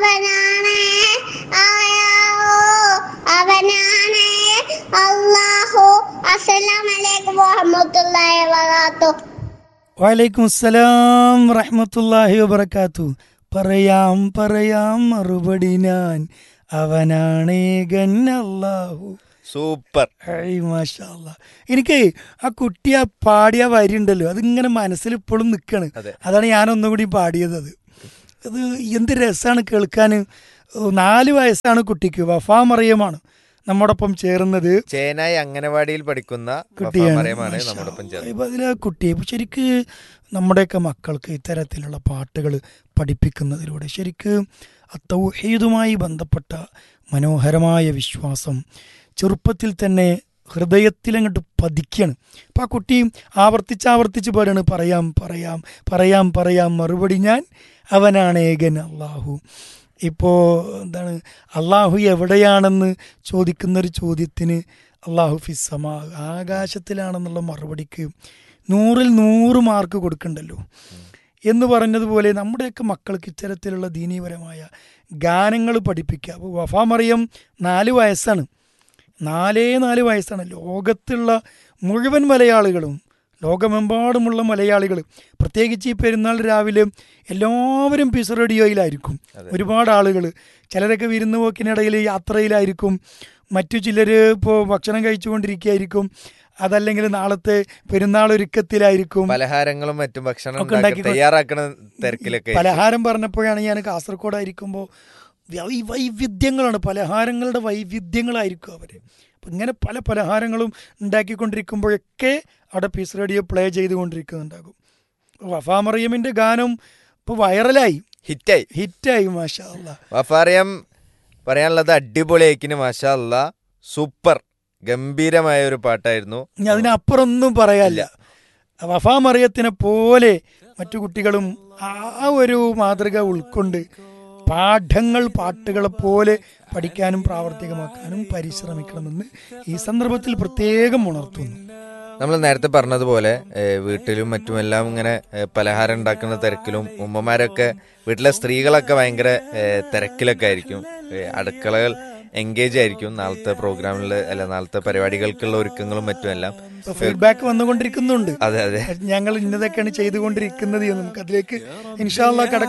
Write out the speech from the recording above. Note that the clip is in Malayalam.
അവനാണ് ആയാവോ അവനാണ് അല്ലാഹു അസ്സലാമലൈക്കും വറഹ്മത്തുള്ളാഹി വബറകാതുഹു വലൈക്കും അസ്സലാം റഹ്മത്തുല്ലാഹി വബർക്കാത്തു പറയാം പറയാം മറുപടി ഞാൻ അവനാണേകൻ അല്ലാഹു സൂപ്പർ ഐ മാഷാ അല്ലാ. എനിക്ക് ആ കുട്ടി ആ പാടിയ വരി ഉണ്ടല്ലോ അതിങ്ങനെ മനസ്സിൽ ഇപ്പോഴും നിൽക്കാണ് അതെ. അതാണ് ഞാൻ ഒന്നുകൂടി പാടിയത് അത് അത് എന്ത് രസമാണ് കേൾക്കാൻ നാല് വയസ്സാണ് കുട്ടിക്ക് വഫാ മറിയമാണ് നമ്മോടൊപ്പം ചേർന്നത് ചേനായി അംഗനവാടിയിൽ പഠിക്കുന്ന കുട്ടിയാണ് മറിയമാണ് മാഷാ നമ്മോടൊപ്പം അല്ലാ. ചേർന്നത് ഇപ്പൊ അതിലെ കുട്ടിയെ ഇപ്പൊ ശരിക്ക് നമ്മുടെയൊക്കെ മക്കൾക്ക് ഇത്തരത്തിലുള്ള പാട്ടുകൾ പഠിപ്പിക്കുന്നതിലൂടെ ശരിക്ക് തൗഹീദുമായി ബന്ധപ്പെട്ട മനോഹരമായ വിശ്വാസം ചെറുപ്പത്തിൽ തന്നെ ഹൃദയത്തിലങ്ങോട്ട് പതിക്കാണ് അപ്പം ആ കുട്ടി ആവർത്തിച്ച് ആവർത്തിച്ച് പാടാണ് പറയാം പറയാം പറയാം പറയാം മറുപടി ഞാൻ അവനാണ് ഏകൻ അള്ളാഹു ഇപ്പോൾ എന്താണ് അള്ളാഹു എവിടെയാണെന്ന് ചോദിക്കുന്നൊരു ചോദ്യത്തിന് അള്ളാഹു ഫിസമാ ആകാശത്തിലാണെന്നുള്ള മറുപടിക്ക് നൂറിൽ നൂറ് മാർക്ക് കൊടുക്കണ്ടല്ലോ എന്ന് പറഞ്ഞതുപോലെ നമ്മുടെയൊക്കെ മക്കൾക്ക് ഇത്തരത്തിലുള്ള ദീനീപരമായ ഗാനങ്ങൾ പഠിപ്പിക്കുക അപ്പോൾ വഫാ മറിയം നാല് വയസ്സാണ് നാലേ നാല് വയസ്സാണ് ലോകത്തുള്ള മുഴുവൻ മലയാളികളും ലോകമെമ്പാടുമുള്ള മലയാളികൾ പ്രത്യേകിച്ച് ഈ പെരുന്നാൾ രാവിലെ എല്ലാവരും പിസ് റേഡിയോയിലായിരിക്കും ഒരുപാട് ആളുകൾ ചിലരൊക്കെ വിരുന്ന് പോക്കിനിടയിൽ യാത്രയിലായിരിക്കും മറ്റു ചിലർ ഇപ്പോൾ ഭക്ഷണം കഴിച്ചുകൊണ്ടിരിക്കുകയായിരിക്കും അതല്ലെങ്കിൽ നാളത്തെ പെരുന്നാൾ ഒരുക്കത്തിലായിരിക്കും പലഹാരങ്ങളും മറ്റും ഭക്ഷണം ഒക്കെ ഉണ്ടാക്കി ഉണ്ടാക്കി തയ്യാറാക്കണ തിരക്കിലൊക്കെ പലഹാരം പറഞ്ഞപ്പോഴാണ് ഞാൻ കാസർഗോഡായിരിക്കുമ്പോൾ വൈ- വൈവിധ്യങ്ങളാണ് പലഹാരങ്ങളുടെ വൈവിധ്യങ്ങളായിരിക്കും അവർ അപ്പം ഇങ്ങനെ പല പലഹാരങ്ങളും ഉണ്ടാക്കിക്കൊണ്ടിരിക്കുമ്പോഴൊക്കെ അവിടെ പീസ് റേഡിയോ പ്ലേ ചെയ്തുകൊണ്ടിരിക്കുന്നുണ്ടാകും വഫാ മറിയമിൻ്റെ ഗാനം ഇപ്പോൾ വൈറലായി ഹിറ്റായി ഹിറ്റായി മാഷാ അല്ലാ വഫാറിയം പറയാനുള്ളത് അടിപൊളിയാക്കിന് മാഷാ അല്ല സൂപ്പർ ഗംഭീരമായ ഒരു പാട്ടായിരുന്നു ഇനി അതിനപ്പുറം ഒന്നും പറയാനില്ല വഫാ മറിയത്തിനെ പോലെ മറ്റു കുട്ടികളും ആ ഒരു മാതൃക ഉൾക്കൊണ്ട് പാഠങ്ങൾ പാട്ടുകളെ പോലെ പഠിക്കാനും പ്രാവർത്തികമാക്കാനും പരിശ്രമിക്കണമെന്ന് ഈ സന്ദർഭത്തിൽ പ്രത്യേകം ഉണർത്തുന്നു നമ്മൾ നേരത്തെ പറഞ്ഞതുപോലെ ഏഹ്, വീട്ടിലും മറ്റുമെല്ലാം ഇങ്ങനെ ഏഹ്, പലഹാരം ഉണ്ടാക്കുന്ന തിരക്കിലും ഉമ്മമാരൊക്കെ വീട്ടിലെ സ്ത്രീകളൊക്കെ ഭയങ്കര ഏഹ്, തിരക്കിലൊക്കെ ആയിരിക്കും ഏഹ്, അടുക്കളകൾ എൻഗേജ് ആയിരിക്കും നാളത്തെ പ്രോഗ്രാമിൽ അല്ല നാളത്തെ പരിപാടികൾക്കുള്ള ഒരുക്കങ്ങളും മറ്റുമെല്ലാം ഫീഡ്ബാക്ക് വന്നുകൊണ്ടിരിക്കുന്നുണ്ട് അതെ അതെ ഞങ്ങൾ ഇന്നതൊക്കെയാണ് ചെയ്തുകൊണ്ടിരിക്കുന്നത് എന്ന് നമുക്ക് അതിലേക്ക് ഇൻഷാല്ല